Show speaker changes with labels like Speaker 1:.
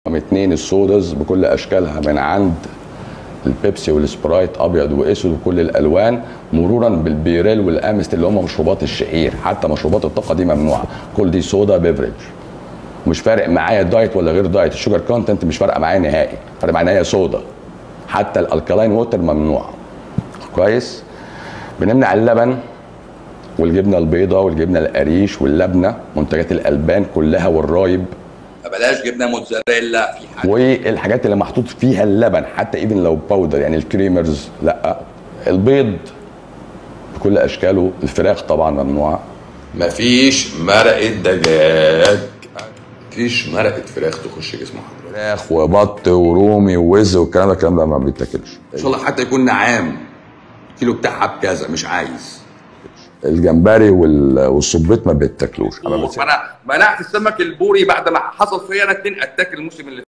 Speaker 1: رقم اتنين السوداز بكل اشكالها من عند البيبسي والسبرايت ابيض واسود وكل الالوان مرورا بالبيريل والامست اللي هم مشروبات الشعير حتى مشروبات الطاقه دي ممنوعه كل دي صودا بيفرج مش فارق معايا دايت ولا غير دايت الشوجر كونتنت مش فارقه معايا نهائي فارق معايا إن هي صودا حتى الالكالاين ووتر ممنوع كويس بنمنع اللبن والجبنه البيضاء والجبنه القريش واللبنه منتجات الالبان كلها والرايب
Speaker 2: بلاش جبنه موتزاريلا في حاجه
Speaker 1: والحاجات اللي محطوط فيها اللبن حتى ايفن لو باودر يعني الكريمرز لا البيض بكل اشكاله الفراخ طبعا ممنوعه
Speaker 2: مفيش مرقه دجاج مفيش مرقه فراخ تخش جسم حضرتك
Speaker 1: فراخ وبط ورومي ووز والكلام ده الكلام ده ما بيتاكلش
Speaker 2: ان شاء الله حتى يكون نعام الكيلو بتاعها بكذا مش عايز
Speaker 1: الجمبري وال- والصبيط ما بيتاكلوش أنا بس-
Speaker 2: فانا منعت السمك البوري بعد ما حصل فيا انا اتنين اتاك الموسم اللي